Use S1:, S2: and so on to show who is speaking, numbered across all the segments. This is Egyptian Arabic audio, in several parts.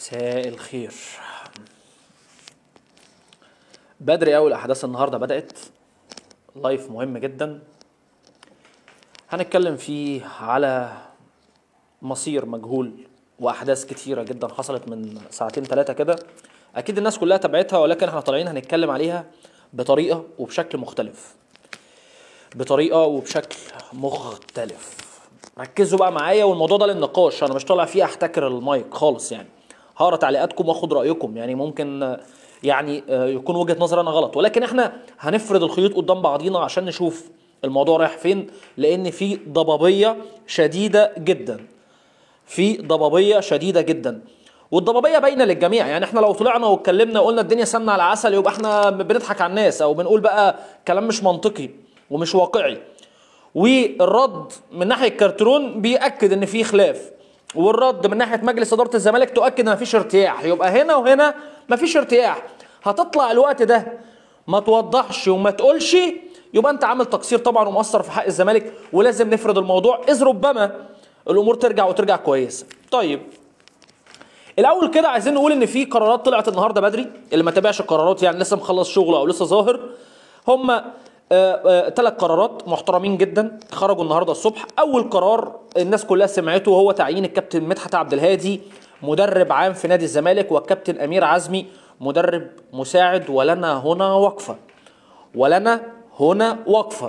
S1: مساء الخير بدري قوي الاحداث النهارده بدات لايف مهم جدا هنتكلم فيه على مصير مجهول واحداث كتيره جدا حصلت من ساعتين ثلاثه كده اكيد الناس كلها تابعتها ولكن احنا طالعين هنتكلم عليها بطريقه وبشكل مختلف بطريقه وبشكل مختلف ركزوا بقى معايا والموضوع ده للنقاش انا مش طالع فيه احتكر المايك خالص يعني هقرا تعليقاتكم واخد رايكم يعني ممكن آه، يعني آه، يكون وجهه نظري انا غلط ولكن احنا هنفرد الخيوط قدام بعضينا عشان نشوف الموضوع رايح فين لان في ضبابيه شديده جدا في ضبابيه شديده جدا والضبابيه باينه للجميع يعني احنا لو طلعنا واتكلمنا وقلنا الدنيا سمنه على عسل يبقى احنا بنضحك على الناس او بنقول بقى كلام مش منطقي ومش واقعي والرد من ناحيه كارترون بياكد ان في خلاف والرد من ناحيه مجلس اداره الزمالك تؤكد ان مفيش ارتياح يبقى هنا وهنا مفيش ارتياح هتطلع الوقت ده ما توضحش وما تقولش يبقى انت عامل تقصير طبعا ومقصر في حق الزمالك ولازم نفرض الموضوع اذ ربما الامور ترجع وترجع كويسه طيب الاول كده عايزين نقول ان في قرارات طلعت النهارده بدري اللي ما تابعش القرارات يعني لسه مخلص شغله او لسه ظاهر هم ثلاث قرارات محترمين جدا خرجوا النهارده الصبح اول قرار الناس كلها سمعته وهو تعيين الكابتن مدحت عبد الهادي مدرب عام في نادي الزمالك والكابتن امير عزمي مدرب مساعد ولنا هنا وقفه ولنا هنا وقفه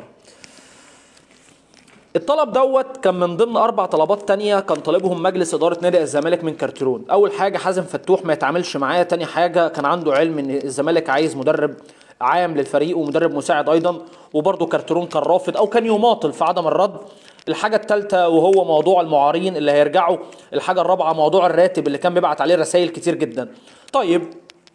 S1: الطلب دوت كان من ضمن اربع طلبات تانية كان طالبهم مجلس اداره نادي الزمالك من كارترون اول حاجه حازم فتوح ما يتعاملش معاه تاني حاجه كان عنده علم ان الزمالك عايز مدرب عام للفريق ومدرب مساعد ايضا وبرضه كارترون كان رافض او كان يماطل في عدم الرد الحاجه الثالثه وهو موضوع المعارين اللي هيرجعوا الحاجه الرابعه موضوع الراتب اللي كان بيبعت عليه رسائل كتير جدا طيب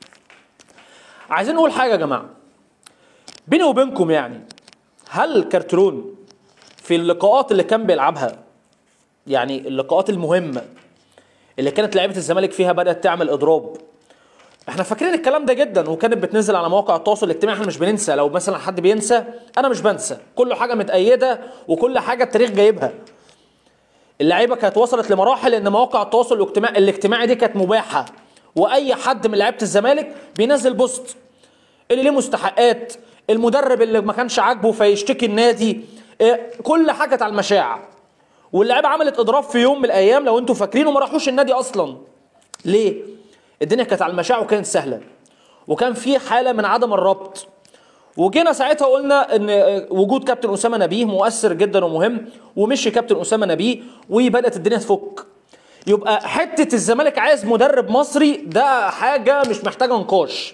S1: عايزين نقول حاجه يا جماعه بيني وبينكم يعني هل كارترون في اللقاءات اللي كان بيلعبها يعني اللقاءات المهمه اللي كانت لعيبه الزمالك فيها بدات تعمل اضراب احنا فاكرين الكلام ده جدا وكانت بتنزل على مواقع التواصل الاجتماعي احنا مش بننسى لو مثلا حد بينسى انا مش بنسى كل حاجه متأيده وكل حاجه التاريخ جايبها اللعيبه كانت وصلت لمراحل ان مواقع التواصل الاجتماعي الاجتماعي دي كانت مباحه واي حد من لعيبه الزمالك بينزل بوست اللي ليه مستحقات المدرب اللي ما كانش عاجبه فيشتكي النادي إيه، كل حاجه كانت على المشاع واللعيبه عملت اضراب في يوم من الايام لو انتوا فاكرين وما راحوش النادي اصلا ليه الدنيا كانت على المشاع وكانت سهله وكان في حاله من عدم الربط وجينا ساعتها قلنا ان وجود كابتن اسامه نبيه مؤثر جدا ومهم ومشي كابتن اسامه نبيه وبدات الدنيا تفك يبقى حته الزمالك عايز مدرب مصري ده حاجه مش محتاجه نقاش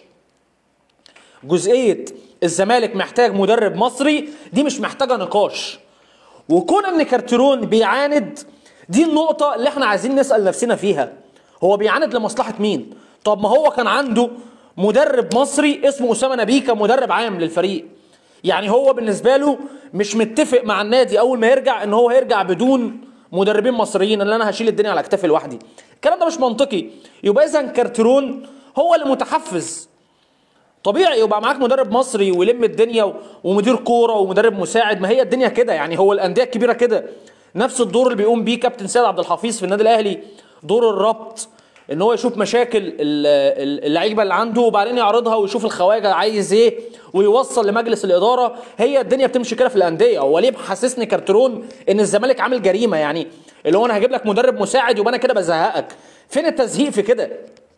S1: جزئيه الزمالك محتاج مدرب مصري دي مش محتاجه نقاش وكون ان كارترون بيعاند دي النقطه اللي احنا عايزين نسال نفسنا فيها هو بيعاند لمصلحه مين طب ما هو كان عنده مدرب مصري اسمه اسامه نبيه كمدرب عام للفريق يعني هو بالنسبه له مش متفق مع النادي اول ما يرجع ان هو هيرجع بدون مدربين مصريين ان انا هشيل الدنيا على كتافي لوحدي الكلام ده مش منطقي يبقى اذا كارترون هو اللي متحفز طبيعي يبقى معاك مدرب مصري ويلم الدنيا و- ومدير كوره ومدرب مساعد ما هي الدنيا كده يعني هو الانديه الكبيره كده نفس الدور اللي بيقوم بيه كابتن سيد عبد الحفيظ في النادي الاهلي دور الربط ان هو يشوف مشاكل ال- ال- اللعيبه اللي عنده وبعدين يعرضها ويشوف الخواجه عايز ايه ويوصل لمجلس الاداره هي الدنيا بتمشي كده في الانديه هو ليه محسسني كارترون ان الزمالك عامل جريمه يعني اللي هو انا هجيب لك مدرب مساعد يبقى انا كده بزهقك فين التزهيق في كده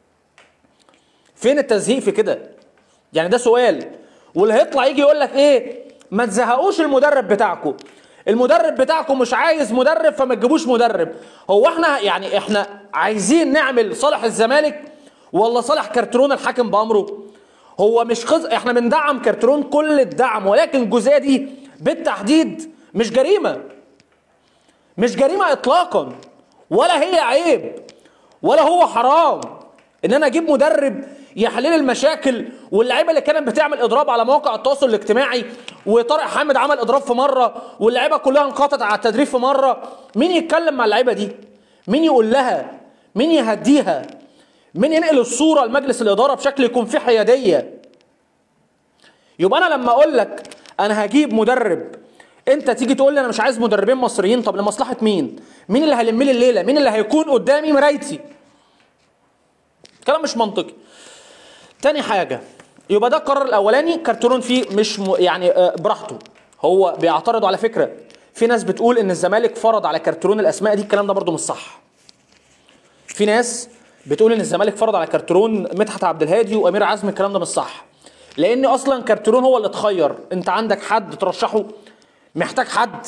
S1: فين التزهيق في كده يعني ده سؤال واللي هيطلع يجي يقول لك ايه ما تزهقوش المدرب بتاعكم المدرب بتاعكم مش عايز مدرب فما تجيبوش مدرب هو احنا يعني احنا عايزين نعمل صالح الزمالك ولا صالح كارترون الحاكم بامره هو مش خز... احنا بندعم كارترون كل الدعم ولكن الجزئيه دي بالتحديد مش جريمه مش جريمه اطلاقا ولا هي عيب ولا هو حرام ان انا اجيب مدرب يحل لي المشاكل واللعيبه اللي كانت بتعمل اضراب على مواقع التواصل الاجتماعي وطارق حامد عمل اضراب في مره واللعيبه كلها انقطعت على التدريب في مره مين يتكلم مع اللعيبه دي مين يقول لها مين يهديها مين ينقل الصوره لمجلس الاداره بشكل يكون فيه حياديه يبقى انا لما اقول لك انا هجيب مدرب انت تيجي تقول لي انا مش عايز مدربين مصريين طب لمصلحه مين مين اللي هيلم لي الليله مين اللي هيكون قدامي مرايتي كلام مش منطقي تاني حاجه يبقى ده القرار الاولاني كارترون فيه مش م... يعني آه، براحته هو بيعترضوا على فكره في ناس بتقول ان الزمالك فرض على كارترون الاسماء دي الكلام ده برضو مش صح في ناس بتقول ان الزمالك فرض على كارترون مدحت عبد الهادي وامير عزمي الكلام ده مش صح لان اصلا كارترون هو اللي اتخير انت عندك حد ترشحه محتاج حد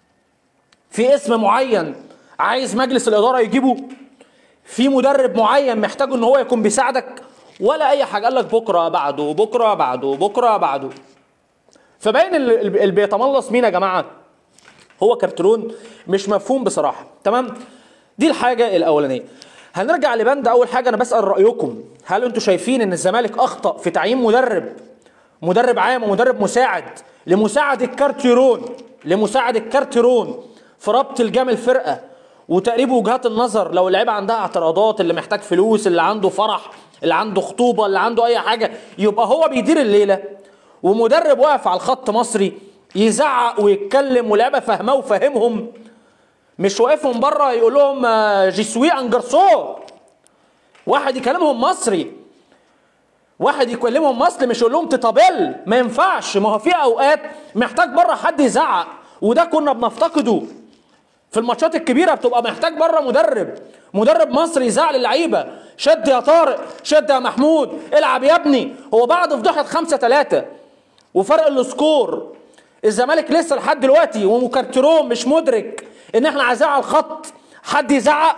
S1: في اسم معين عايز مجلس الاداره يجيبه في مدرب معين محتاج ان هو يكون بيساعدك ولا اي حاجه قال لك بكره بعده بكره بعده بكره بعده فباين اللي اللي بيتملص مين يا جماعه هو كارترون مش مفهوم بصراحه تمام دي الحاجه الاولانيه هنرجع لبند اول حاجه انا بسال رايكم هل انتوا شايفين ان الزمالك اخطا في تعيين مدرب مدرب عام ومدرب مساعد لمساعد الكارتيرون لمساعد الكارتيرون في ربط الجام الفرقه وتقريب وجهات النظر لو اللعيبه عندها اعتراضات اللي محتاج فلوس اللي عنده فرح اللي عنده خطوبه اللي عنده اي حاجه يبقى هو بيدير الليله ومدرب واقف على الخط مصري يزعق ويتكلم ولعيبه فاهماه وفاهمهم مش واقفهم بره يقول لهم آه، جيسوي انجرسو واحد يكلمهم مصري واحد يكلمهم مصري مش يقول لهم تطابل ما ينفعش ما هو في اوقات محتاج بره حد يزعق وده كنا بنفتقده في الماتشات الكبيره بتبقى محتاج بره مدرب مدرب مصري يزعل اللعيبه شد يا طارق شد يا محمود العب يا ابني هو بعد فضيحه خمسة ثلاثة وفرق السكور الزمالك لسه لحد دلوقتي ومكرتروم مش مدرك ان احنا عايزين على الخط حد يزعق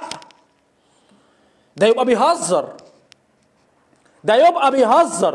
S1: ده يبقى بيهزر ده يبقى بيهزر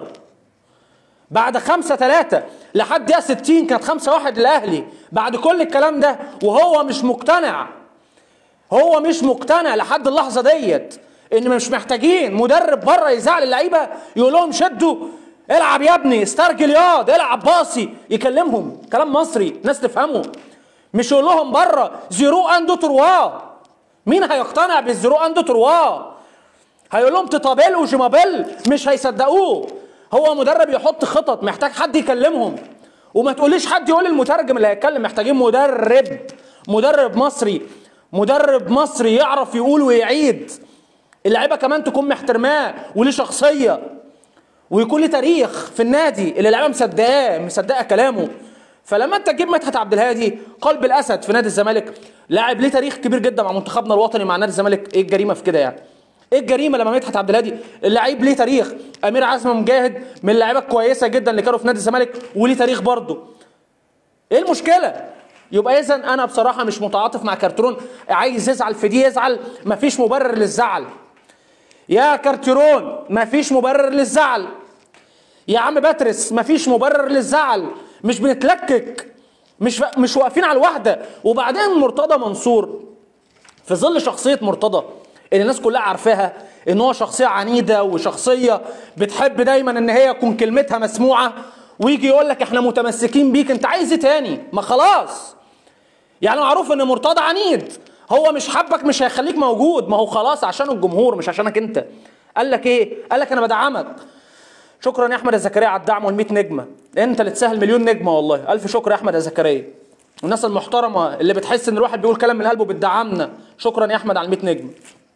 S1: بعد خمسة ثلاثة لحد دقيقة 60 كانت خمسة واحد للأهلي بعد كل الكلام ده وهو مش مقتنع هو مش مقتنع لحد اللحظة ديت إن مش محتاجين مدرب بره يزعل اللعيبة يقول لهم شدوا العب يا ابني استرجل ياض العب باصي يكلمهم كلام مصري ناس تفهمه مش يقول لهم بره زيرو اندو تروا مين هيقتنع بالزيرو اندو تروا هيقول لهم تطابيل وجمابيل مش هيصدقوه هو مدرب يحط خطط محتاج حد يكلمهم وما تقوليش حد يقول المترجم اللي هيتكلم محتاجين مدرب مدرب مصري مدرب مصري يعرف يقول ويعيد اللعيبه كمان تكون محترماه وليه شخصيه ويكون ليه تاريخ في النادي اللي اللعيبه مصدقاه مصدقه كلامه فلما انت تجيب مدحت عبد الهادي قلب الاسد في نادي الزمالك لاعب ليه تاريخ كبير جدا مع منتخبنا الوطني مع نادي الزمالك ايه الجريمه في كده يعني ايه الجريمه لما مدحت عبد الهادي اللعيب ليه تاريخ امير عزمي مجاهد من اللعيبه الكويسه جدا اللي كانوا في نادي الزمالك وليه تاريخ برضه ايه المشكله يبقى اذا انا بصراحه مش متعاطف مع كارترون عايز يزعل في دي يزعل مفيش مبرر للزعل يا كارترون مفيش مبرر للزعل يا عم باترس مفيش مبرر للزعل مش بنتلكك مش مش واقفين على الواحده وبعدين مرتضى منصور في ظل شخصيه مرتضى اللي الناس كلها عارفاها ان هو شخصيه عنيده وشخصيه بتحب دايما ان هي يكون كلمتها مسموعه ويجي يقول لك احنا متمسكين بيك انت عايز ايه تاني ما خلاص يعني معروف ان مرتضى عنيد هو مش حبك مش هيخليك موجود ما هو خلاص عشان الجمهور مش عشانك انت قال لك ايه قال لك انا بدعمك شكرا يا احمد يا زكريا على الدعم وال100 نجمه انت اللي تسهل مليون نجمه والله الف شكر يا احمد يا زكريا الناس المحترمه اللي بتحس ان الواحد بيقول كلام من قلبه بتدعمنا شكرا يا احمد على ال100 نجمه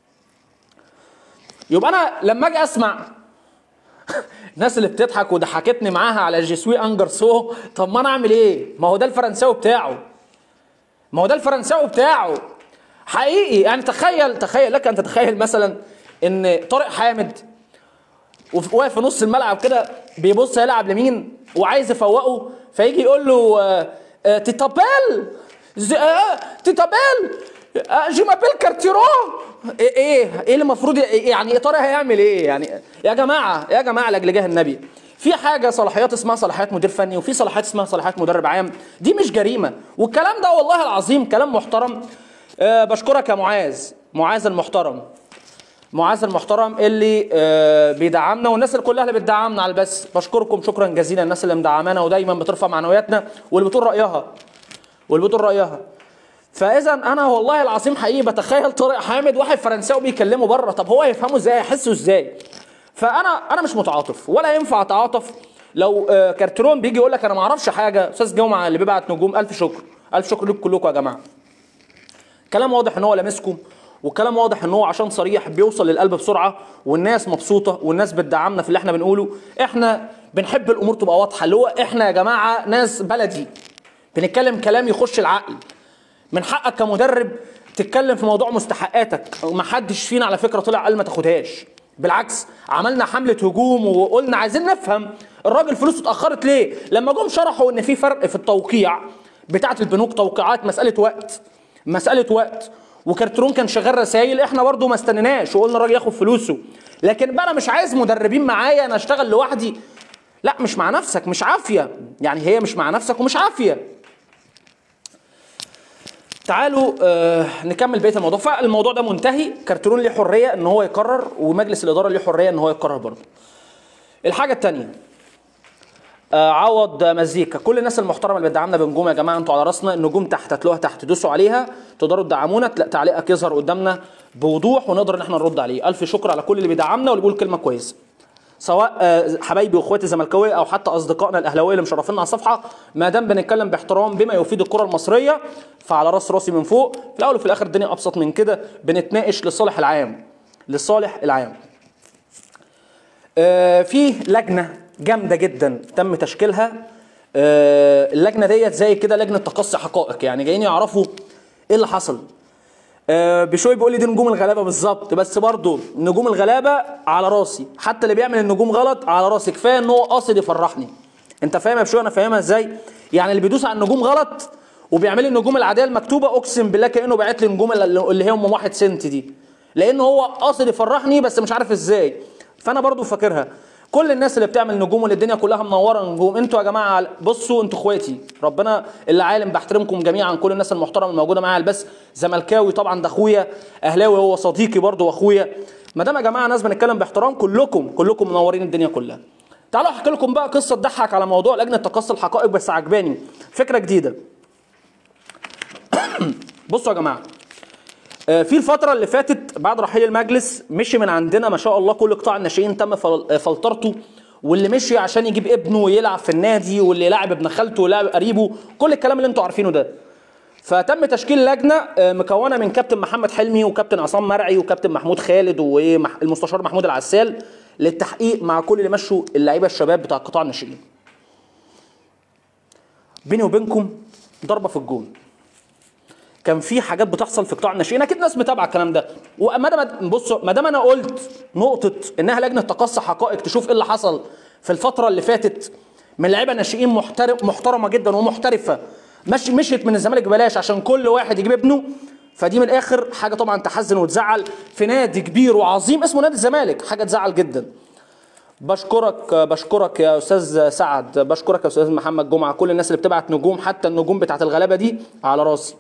S1: يبقى انا لما اجي اسمع الناس اللي بتضحك وضحكتني معاها على جيسوي انجر سو طب ما انا اعمل ايه ما هو ده الفرنساوي بتاعه ما هو ده الفرنساوي بتاعه حقيقي يعني تخيل تخيل لك ان تتخيل مثلا ان طارق حامد وف- واقف في نص الملعب كده بيبص يلعب لمين وعايز يفوقه فيجي يقول له آه، آه، تيتابيل ز- آه، تيتابيل آه، جيمابيل كارتيرو ايه ايه ايه اللي المفروض ي- يعني طارق هيعمل ايه يعني يا جماعه يا جماعه لاجل جاه النبي في حاجه صلاحيات اسمها صلاحيات مدير فني وفي صلاحيات اسمها صلاحيات مدرب عام دي مش جريمه والكلام ده والله العظيم كلام محترم أه بشكرك يا معاذ معاذ المحترم معاذ المحترم اللي آه، بيدعمنا والناس اللي كلها اللي بتدعمنا على البث بشكركم شكرا جزيلا الناس اللي مدعمانا ودايما بترفع معنوياتنا واللي بتقول رايها واللي بتقول رايها فاذا انا والله العظيم حقيقي بتخيل طارق حامد واحد فرنساوي بيكلمه بره طب هو يفهمه ازاي يحسه ازاي فانا انا مش متعاطف ولا ينفع اتعاطف لو آه، كارترون بيجي يقول لك انا ما اعرفش حاجه استاذ جمعه اللي بيبعت نجوم الف شكر الف شكر لكم كلكم يا جماعه كلام واضح ان هو لامسكم والكلام واضح ان هو عشان صريح بيوصل للقلب بسرعه والناس مبسوطه والناس بتدعمنا في اللي احنا بنقوله احنا بنحب الامور تبقى واضحه اللي هو احنا يا جماعه ناس بلدي بنتكلم كلام يخش العقل من حقك كمدرب تتكلم في موضوع مستحقاتك ومحدش فينا على فكره طلع قال ما تاخدهاش بالعكس عملنا حمله هجوم وقلنا عايزين نفهم الراجل فلوسه اتاخرت ليه لما جم شرحوا ان في فرق في التوقيع بتاعه البنوك توقيعات مساله وقت مساله وقت وكارترون كان شغال رسايل احنا برضو ما استنيناش وقلنا الراجل ياخد فلوسه لكن بقى انا مش عايز مدربين معايا انا اشتغل لوحدي لا مش مع نفسك مش عافيه يعني هي مش مع نفسك ومش عافيه تعالوا آه نكمل بقيه الموضوع فالموضوع ده منتهي كارترون ليه حريه ان هو يقرر ومجلس الاداره ليه حريه ان هو يقرر برضه الحاجه الثانيه آه عوض مزيكا كل الناس المحترمه اللي بتدعمنا بنجوم يا جماعه انتوا على راسنا النجوم تحت هتلاقوها تحت دوسوا عليها تقدروا تدعمونا تلاقي تعليقك يظهر قدامنا بوضوح ونقدر ان احنا نرد عليه الف شكر على كل اللي بيدعمنا واللي بيقول كلمه كويسه سواء آه، حبايبي واخواتي الزملكاويه او حتى اصدقائنا الاهلاويه اللي مشرفينا على الصفحه ما دام بنتكلم باحترام بما يفيد الكره المصريه فعلى راس راسي من فوق في الاول وفي الاخر الدنيا ابسط من كده بنتناقش لصالح العام لصالح العام آه، في لجنه جامده جدا تم تشكيلها آه، اللجنه ديت زي كده لجنه تقصي حقائق يعني جايين يعرفوا ايه اللي حصل آه، بشوي بيقول لي دي نجوم الغلابه بالظبط بس برضه نجوم الغلابه على راسي حتى اللي بيعمل النجوم غلط على راسي كفايه ان هو قاصد يفرحني انت فاهم يا بشوي انا فاهمها ازاي يعني اللي بيدوس على النجوم غلط وبيعمل لي النجوم العاديه المكتوبه اقسم بالله كانه باعت لي النجوم اللي اللي هي ام واحد سنت دي لان هو قاصد يفرحني بس مش عارف ازاي فانا برضو فاكرها كل الناس اللي بتعمل نجوم واللي الدنيا كلها منوره نجوم انتوا يا جماعه بصوا انتوا اخواتي ربنا اللي عالم بحترمكم جميعا كل الناس المحترمه الموجوده معايا بس زملكاوي طبعا ده اخويا اهلاوي هو صديقي برضو واخويا ما دام يا جماعه ناس بنتكلم باحترام كلكم كلكم منورين الدنيا كلها تعالوا احكي لكم بقى قصه تضحك على موضوع لجنه تقصي الحقائق بس عجباني فكره جديده بصوا يا جماعه آه، في الفترة اللي فاتت بعد رحيل المجلس مشي من عندنا ما شاء الله كل قطاع الناشئين تم فل- آه، فلترته واللي مشي عشان يجيب ابنه ويلعب في النادي واللي يلعب ابن خالته ويلعب قريبه كل الكلام اللي انتوا عارفينه ده فتم تشكيل لجنه آه، مكونه من كابتن محمد حلمي وكابتن عصام مرعي وكابتن محمود خالد والمستشار محمود العسال للتحقيق مع كل اللي مشوا اللعيبه الشباب بتاع قطاع الناشئين بيني وبينكم ضربه في الجون كان في حاجات بتحصل في قطاع الناشئين اكيد ناس متابعه الكلام ده وما دام بصوا ما دام انا قلت نقطه انها لجنه تقصي حقائق تشوف ايه اللي حصل في الفتره اللي فاتت من لعيبه ناشئين محترم محترمه جدا ومحترفه مش مشيت من الزمالك ببلاش عشان كل واحد يجيب ابنه فدي من الاخر حاجه طبعا تحزن وتزعل في نادي كبير وعظيم اسمه نادي الزمالك حاجه تزعل جدا بشكرك بشكرك يا استاذ سعد بشكرك يا استاذ محمد جمعه كل الناس اللي بتبعت نجوم حتى النجوم بتاعت الغلابه دي على راسي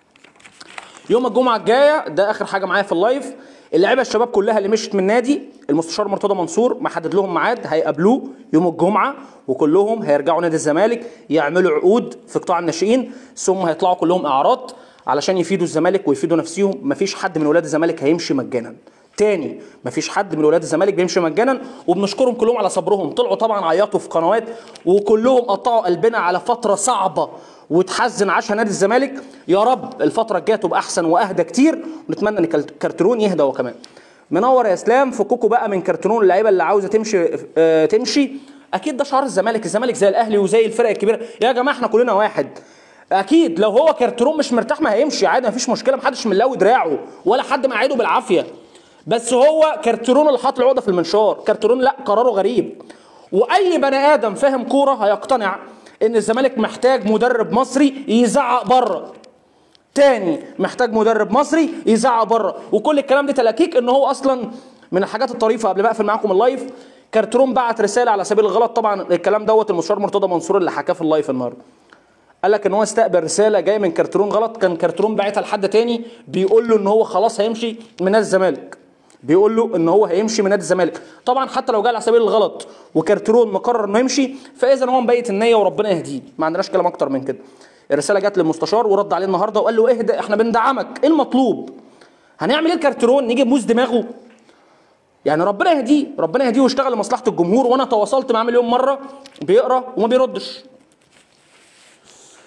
S1: يوم الجمعه الجايه ده اخر حاجه معايا في اللايف اللعيبه الشباب كلها اللي مشت من النادي المستشار مرتضى منصور محدد لهم ميعاد هيقابلوه يوم الجمعه وكلهم هيرجعوا نادي الزمالك يعملوا عقود في قطاع الناشئين ثم هيطلعوا كلهم اعراض علشان يفيدوا الزمالك ويفيدوا نفسهم مفيش حد من ولاد الزمالك هيمشي مجانا تاني مفيش حد من ولاد الزمالك بيمشي مجانا وبنشكرهم كلهم على صبرهم طلعوا طبعا عيطوا في قنوات وكلهم قطعوا قلبنا على فتره صعبه وتحزن عاشها نادي الزمالك يا رب الفتره الجايه تبقى احسن واهدى كتير ونتمنى ان كالت- كارترون يهدى هو كمان منور يا اسلام فكوكوا بقى من كارترون اللعيبه اللي عاوزه تمشي آه تمشي اكيد ده شعار الزمالك الزمالك زي الاهلي وزي الفرق الكبيره يا جماعه احنا كلنا واحد اكيد لو هو كارترون مش مرتاح ما هيمشي عادي مفيش مشكله محدش ملوي دراعه ولا حد مقعده بالعافيه بس هو كارترون اللي حاط العقده في المنشار كارترون لا قراره غريب واي بني ادم فاهم كوره هيقتنع ان الزمالك محتاج مدرب مصري يزعق بره تاني محتاج مدرب مصري يزعق بره وكل الكلام ده تلاكيك ان هو اصلا من الحاجات الطريفه قبل ما اقفل معاكم اللايف كارترون بعت رساله على سبيل الغلط طبعا الكلام دوت المستشار مرتضى منصور اللي حكاه في اللايف النهارده قال لك ان هو استقبل رساله جايه من كارترون غلط كان كارترون باعتها لحد تاني بيقول له ان هو خلاص هيمشي من نادي الزمالك بيقول له ان هو هيمشي من نادي الزمالك طبعا حتى لو جه على سبيل الغلط وكارترون مقرر انه يمشي فاذا هو مبيت النيه وربنا يهديه ما عندناش كلام اكتر من كده الرساله جت للمستشار ورد عليه النهارده وقال له اهدى احنا بندعمك ايه المطلوب هنعمل ايه الكارترون نيجي نبوس دماغه يعني ربنا يهديه ربنا يهديه ويشتغل لمصلحه الجمهور وانا تواصلت معاه مليون مره بيقرا وما بيردش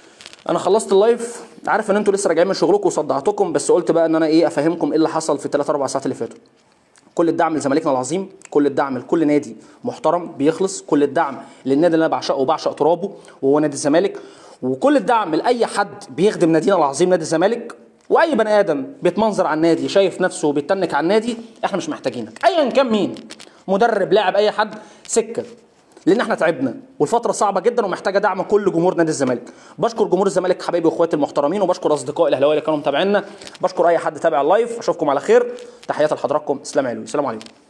S1: انا خلصت اللايف عارف ان انتوا لسه راجعين من شغلكم وصدعتكم بس قلت بقى ان انا ايه افهمكم ايه اللي حصل في الثلاث اربع ساعات اللي فاتوا كل الدعم لزمالكنا العظيم كل الدعم لكل نادي محترم بيخلص كل الدعم للنادي اللي انا بعشقه وبعشق ترابه وهو نادي الزمالك وكل الدعم لاي حد بيخدم نادينا العظيم نادي الزمالك واي بني ادم بيتمنظر على النادي شايف نفسه وبيتنك على النادي احنا مش محتاجينك ايا كان مين مدرب لاعب اي حد سكه لان احنا تعبنا والفتره صعبه جدا ومحتاجه دعم كل جمهور نادي الزمالك بشكر جمهور الزمالك حبايبي واخواتي المحترمين وبشكر اصدقائي الاهلاويه اللي كانوا متابعينا بشكر اي حد تابع اللايف اشوفكم على خير تحياتي لحضراتكم اسلام علوي السلام عليكم